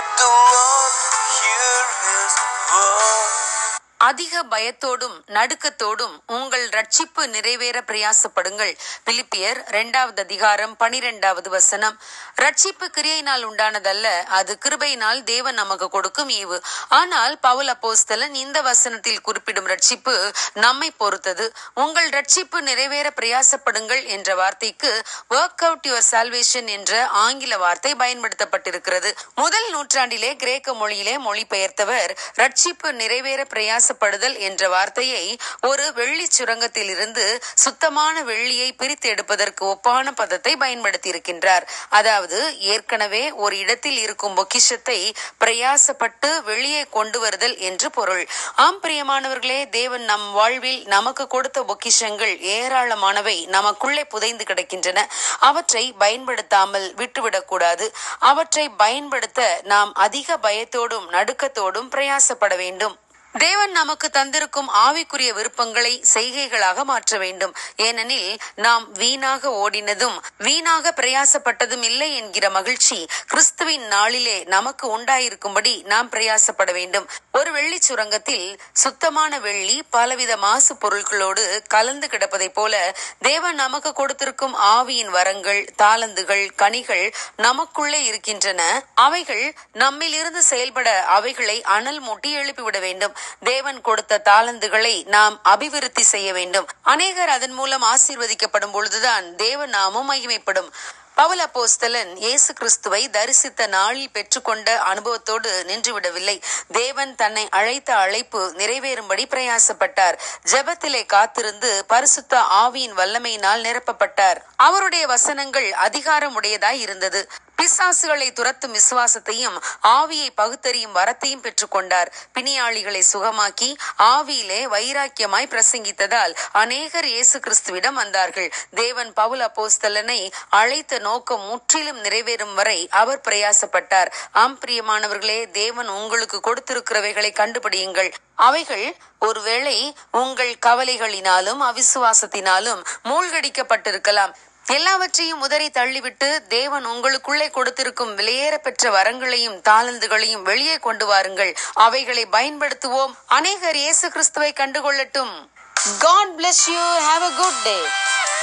Let the world hear his word. அதிக பயத்தோடும் நடுக்கத்தோடும் உங்கள் ரட்சிப்பு நிறைவேற பிரயாசப்படுங்கள் பிலிப்பியர் இரண்டாவது அதிகாரம் பனிரெண்டாவது வசனம் ரட்சிப்பு கிரியையினால் உண்டானதல்ல அது கிருபையினால் தேவன் நமக்கு கொடுக்கும் ஈவு ஆனால் பவுல் அப்போஸ்தலன் இந்த வசனத்தில் குறிப்பிடும் ரட்சிப்பு நம்மை பொறுத்தது உங்கள் ரட்சிப்பு நிறைவேற பிரயாசப்படுங்கள் என்ற வார்த்தைக்கு ஒர்க் அவுட் யுவர் சால்வேஷன் என்ற ஆங்கில வார்த்தை பயன்படுத்தப்பட்டிருக்கிறது முதல் நூற்றாண்டிலே கிரேக்க மொழியிலே மொழிபெயர்த்தவர் ரட்சிப்பு நிறைவேற பிரயாசப்படுதல் என்ற வார்த்தையை ஒரு வெள்ளி சுரங்கத்தில் இருந்து சுத்தமான வெள்ளியை பிரித்து எடுப்பதற்கு ஒப்பான பதத்தை பயன்படுத்தி இருக்கின்றார் அதாவது ஏற்கனவே ஒரு இடத்தில் இருக்கும் பொக்கிஷத்தை பிரயாசப்பட்டு வெளியே கொண்டு வருதல் என்று பொருள் ஆம் பிரியமானவர்களே தேவன் நம் வாழ்வில் நமக்கு கொடுத்த பொக்கிஷங்கள் ஏராளமானவை நமக்குள்ளே புதைந்து கிடக்கின்றன அவற்றை பயன்படுத்தாமல் விட்டுவிடக்கூடாது அவற்றை பயன்படுத்த நாம் அதிக பயத்தோடும் நடுக்கத்தோடும் பிரயாசப்பட வேண்டும் தேவன் நமக்கு தந்திருக்கும் ஆவிக்குரிய விருப்பங்களை செய்கைகளாக மாற்ற வேண்டும் ஏனெனில் நாம் வீணாக ஓடினதும் வீணாக பிரயாசப்பட்டதும் இல்லை என்கிற மகிழ்ச்சி கிறிஸ்துவின் நாளிலே நமக்கு உண்டாயிருக்கும்படி நாம் பிரயாசப்பட வேண்டும் ஒரு வெள்ளி சுரங்கத்தில் சுத்தமான வெள்ளி பலவித மாசு பொருட்களோடு கலந்து கிடப்பதைப் போல தேவன் நமக்கு கொடுத்திருக்கும் ஆவியின் வரங்கள் தாளந்துகள் கனிகள் நமக்குள்ளே இருக்கின்றன அவைகள் நம்மிலிருந்து செயல்பட அவைகளை அனல் மூட்டி எழுப்பிவிட வேண்டும் தேவன் கொடுத்த தாளந்துகளை நாம் அபிவிருத்தி செய்ய வேண்டும் அநேகர் அதன் மூலம் ஆசீர்வதிக்கப்படும் பொழுதுதான் தேவ நாமும் மகிமைப்படும் பவுல் அப்போஸ்தலன் இயேசு கிறிஸ்துவை தரிசித்த நாளில் பெற்றுக்கொண்ட அனுபவத்தோடு நின்றுவிடவில்லை தேவன் தன்னை அழைத்த அழைப்பு நிறைவேறும்படி பிரயாசப்பட்டார் ஜெபத்திலே காத்திருந்து பரிசுத்த ஆவியின் வல்லமையினால் நிரப்பப்பட்டார் அவருடைய வசனங்கள் அதிகாரம் உடையதாய் இருந்தது பிசாசுகளை துரத்தும் விசுவாசத்தையும் ஆவியை பகுத்தறியும் வரத்தையும் பெற்றுக்கொண்டார் பிணியாளிகளை சுகமாக்கி ஆவியிலே வைராக்கியமாய் பிரசங்கித்ததால் அநேகர் இயேசு கிறிஸ்துவிடம் வந்தார்கள் தேவன் பவுல் அப்போஸ்தலனை அழைத்த நோக்கம் முற்றிலும் நிறைவேறும் வரை அவர் பிரயாசப்பட்டார் ஆம் பிரியமானவர்களே தேவன் உங்களுக்கு கொடுத்திருக்கிறவைகளை கண்டுபிடியுங்கள் அவைகள் ஒருவேளை உங்கள் கவலைகளினாலும் அவிசுவாசத்தினாலும் மூழ்கடிக்கப்பட்டிருக்கலாம் எல்லாவற்றையும் உதறி தள்ளிவிட்டு தேவன் உங்களுக்குள்ளே கொடுத்திருக்கும் விலையேற பெற்ற வரங்களையும் தாளந்துகளையும் வெளியே கொண்டு வாருங்கள் அவைகளை பயன்படுத்துவோம் அநேகர் இயேசு கிறிஸ்துவை கண்டுகொள்ளட்டும் God bless you have a good day